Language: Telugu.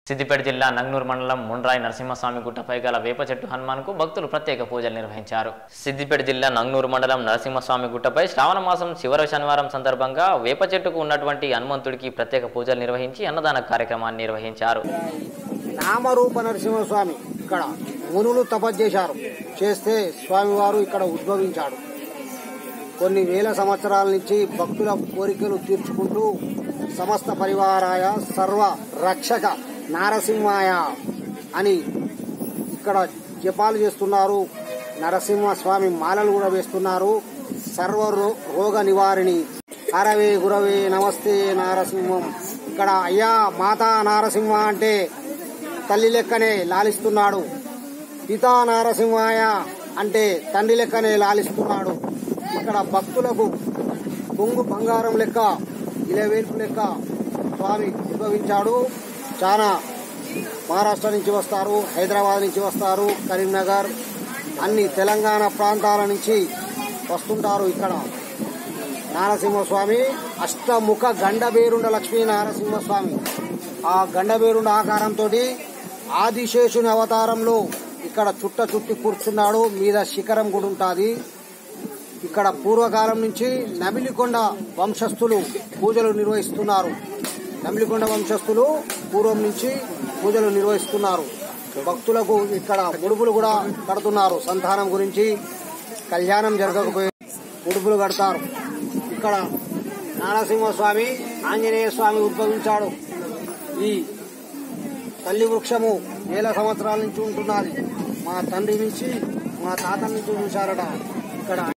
సిద్దిపేట జిల్లా నంగనూరు మండలం ముండ్రాయి నరసింహస్వామి గుట్టపై గల వేప చెట్టు హనుమాన్కు భక్తులు ప్రత్యేక పూజలు నిర్వహించారు సిద్దిపేట జిల్లా నంగనూరు మండలం నరసింహస్వామి గుట్టపై శ్రావణ మాసం చివరి శనివారం సందర్భంగా వేప చెట్టుకు ఉన్నటువంటి హనుమంతుడికి ప్రత్యేక పూజలు నిర్వహించి అన్నదాన కార్యక్రమాన్ని నిర్వహించారు నామరూప నరసింహస్వామి ఇక్కడ మునులు తపస్సు చేశారు చేస్తే స్వామివారు ఇక్కడ ఉద్భవించాడు కొన్ని వేల సంవత్సరాల నుంచి భక్తుల కోరికలు తీర్చుకుంటూ సమస్త పరివారాయ సర్వ రక్షక నారసింహాయ అని ఇక్కడ జపాలు చేస్తున్నారు నరసింహస్వామి మాలలు కూడా వేస్తున్నారు సర్వ రో- రోగ నివారిణి హరవే గురవే నమస్తే నారసింహం ఇక్కడ అయ్యా మాతా నారసింహ అంటే తల్లి లెక్కనే లాలిస్తున్నాడు పితా నారసింహాయ అంటే తండ్రి లెక్కనే లాలిస్తున్నాడు ఇక్కడ భక్తులకు బొంగు బంగారం లెక్క ఇలవేల్పు లెక్క స్వామి ఉద్భవించాడు చాలా మహారాష్ట్ర నుంచి వస్తారు హైదరాబాద్ నుంచి వస్తారు కరీంనగర్ అన్ని తెలంగాణ ప్రాంతాల నుంచి వస్తుంటారు ఇక్కడ నారసింహస్వామి అష్టముఖ గండబేరుండ లక్ష్మీ నారసింహస్వామి ఆ గండబేరుండ ఆకారంతో ఆదిశేషుని అవతారంలో ఇక్కడ చుట్ట చుట్టి కూర్చున్నాడు మీద శిఖరం కూడా ఉంటుంది ఇక్కడ పూర్వకాలం నుంచి నమిలికొండ వంశస్థులు పూజలు నిర్వహిస్తున్నారు నమిలికొండ వంశస్థులు పూర్వం నుంచి పూజలు నిర్వహిస్తున్నారు భక్తులకు ఇక్కడ ముడుపులు కూడా కడుతున్నారు సంతానం గురించి కళ్యాణం జరగకపోయే ముడుపులు కడతారు ఇక్కడ నారసింహస్వామి ఆంజనేయ స్వామి ఉద్భవించాడు ఈ తల్లి వృక్షము వేల సంవత్సరాల నుంచి ఉంటున్నది మా తండ్రి నుంచి మా తాత నుంచి చూశారట ఇక్కడ